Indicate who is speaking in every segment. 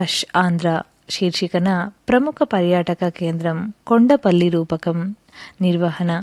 Speaker 1: rush Andhra శీర్షికన ప్రముఖ పర్యాటక కేంద్రం కొండపల్లి రూపకం నిర్వహణ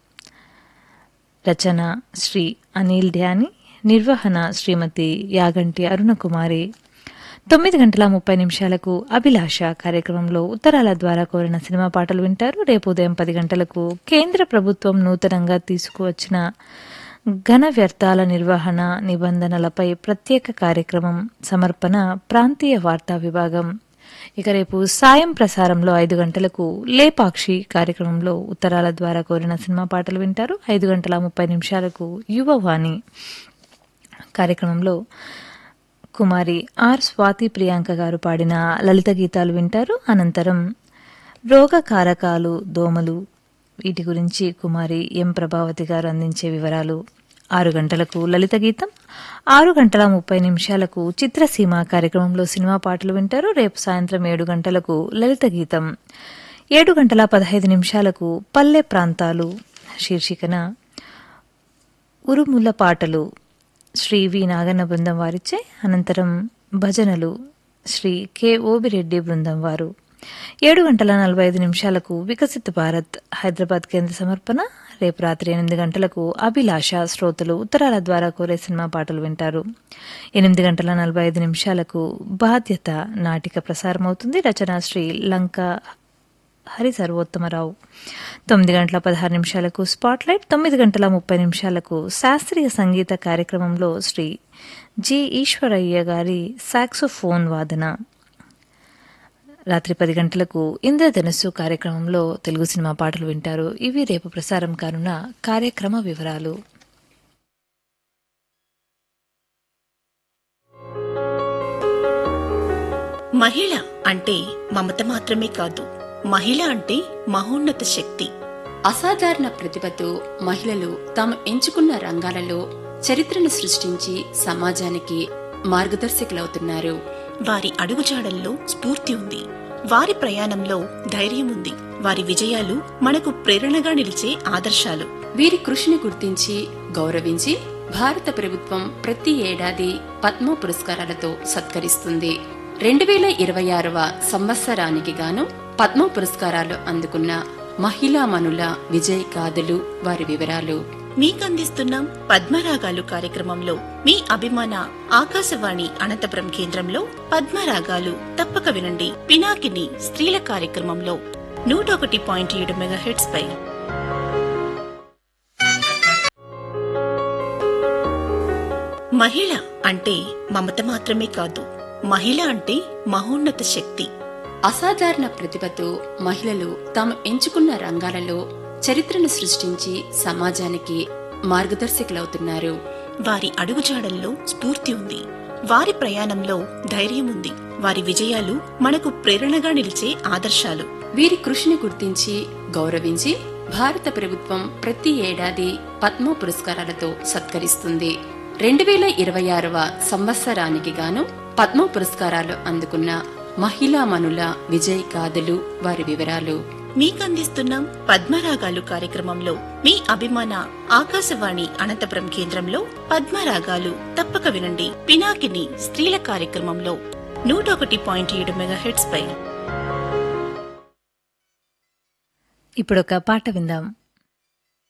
Speaker 1: రచన శ్రీ అనిల్ ధ్యాని నిర్వహణ శ్రీమతి యాగంటి అరుణకుమారి తొమ్మిది గంటల ముప్పై నిమిషాలకు అభిలాష కార్యక్రమంలో ఉత్తరాల ద్వారా కోరిన సినిమా పాటలు వింటారు రేపు ఉదయం పది గంటలకు కేంద్ర ప్రభుత్వం నూతనంగా తీసుకువచ్చిన ఘన వ్యర్థాల నిర్వహణ నిబంధనలపై ప్రత్యేక కార్యక్రమం సమర్పణ ప్రాంతీయ వార్తా విభాగం ఇక రేపు సాయం ప్రసారంలో ఐదు గంటలకు లేపాక్షి కార్యక్రమంలో ఉత్తరాల ద్వారా కోరిన సినిమా పాటలు వింటారు ఐదు గంటల ముప్పై నిమిషాలకు యువవాణి కార్యక్రమంలో కుమారి ఆర్ స్వాతి ప్రియాంక గారు పాడిన లలిత గీతాలు వింటారు అనంతరం రోగ కారకాలు దోమలు వీటి గురించి కుమారి ఎం ప్రభావతి గారు అందించే వివరాలు ఆరు గంటలకు లలిత గీతం ఆరు గంటల ముప్పై నిమిషాలకు చిత్రసీమ కార్యక్రమంలో సినిమా పాటలు వింటారు రేపు సాయంత్రం ఏడు గంటలకు లలిత గీతం ఏడు గంటల పదహైదు నిమిషాలకు పల్లె ప్రాంతాలు శీర్షికన ఉరుముల పాటలు శ్రీ వి నాగన్న బృందం వారిచే అనంతరం భజనలు శ్రీ కె ఓబిరెడ్డి బృందం వారు ఏడు గంటల నలభై ఐదు నిమిషాలకు వికసిత్ భారత్ హైదరాబాద్ కేంద్ర సమర్పణ రేపు రాత్రి ఎనిమిది గంటలకు అభిలాష శ్రోతలు ఉత్తరాల ద్వారా కోరే సినిమా పాటలు వింటారు ఎనిమిది గంటల నలభై ఐదు నిమిషాలకు బాధ్యత నాటిక ప్రసారమవుతుంది రచన శ్రీ లంక హరి సర్వోత్తమరావు తొమ్మిది గంటల పదహారు నిమిషాలకు స్పాట్లైట్ తొమ్మిది గంటల ముప్పై నిమిషాలకు శాస్త్రీయ సంగీత కార్యక్రమంలో శ్రీ జి ఈశ్వరయ్య గారి సాక్సోఫోన్ వాదన రాత్రి పది గంటలకు ఇంద్రధనుస్సు కార్యక్రమంలో తెలుగు సినిమా పాటలు వింటారు ఇవి రేపు ప్రసారం కానున్న కార్యక్రమ వివరాలు
Speaker 2: మహిళ అంటే మమత మాత్రమే కాదు మహిళ అంటే మహోన్నత శక్తి
Speaker 3: అసాధారణ ప్రతిభతో మహిళలు తాము ఎంచుకున్న రంగాలలో చరిత్రను సృష్టించి సమాజానికి మార్గదర్శకులవుతున్నారు
Speaker 2: వారి అడుగుజాడల్లో స్ఫూర్తి ఉంది వారి ప్రయాణంలో ధైర్యం ఉంది వారి విజయాలు మనకు ప్రేరణగా నిలిచే ఆదర్శాలు
Speaker 3: వీరి కృషిని గుర్తించి గౌరవించి భారత ప్రభుత్వం ప్రతి ఏడాది పద్మ పురస్కారాలతో సత్కరిస్తుంది రెండు వేల ఇరవై ఆరవ సంవత్సరానికి గాను పద్మ పురస్కారాలు అందుకున్న మహిళామణుల విజయ్ గాథలు వారి వివరాలు
Speaker 2: మీకందిస్తున్నాం పద్మరాగాలు కార్యక్రమంలో మీ అభిమాన ఆకాశవాణి అనంతపురం కేంద్రంలో పద్మరాగాలు తప్పక వినండి పినాకిని స్త్రీల కార్యక్రమంలో నూట ఒకటి పాయింట్ ఏడు మెగాహెట్స్ పై మహిళ అంటే మమత మాత్రమే కాదు మహిళ అంటే మహోన్నత శక్తి
Speaker 3: అసాధారణ ప్రతిభతో మహిళలు తాము ఎంచుకున్న రంగాలలో చరిత్రను సృష్టించి సమాజానికి మార్గదర్శకులవుతున్నారు
Speaker 2: వారి అడుగుజాడల్లో స్ఫూర్తి ఉంది వారి ప్రయాణంలో ధైర్యం ఉంది వారి విజయాలు మనకు ప్రేరణగా నిలిచే ఆదర్శాలు
Speaker 3: వీరి కృషిని గుర్తించి గౌరవించి భారత ప్రభుత్వం ప్రతి ఏడాది పద్మ పురస్కారాలతో సత్కరిస్తుంది రెండు వేల ఇరవై ఆరవ సంవత్సరానికి గాను పద్మ పురస్కారాలు అందుకున్న మహిళామణుల విజయ్ గాథలు వారి వివరాలు
Speaker 2: మీకందిస్తున్నాం పద్మరాగాలు కార్యక్రమంలో మీ అభిమాన ఆకాశవాణి అనంతపురం కేంద్రంలో పద్మరాగాలు తప్పక వినండి పినాకిని స్త్రీల కార్యక్రమంలో నూట ఒకటి పాయింట్ ఏడు మెగాహెట్స్ పై
Speaker 1: ఇప్పుడొక పాట విందాం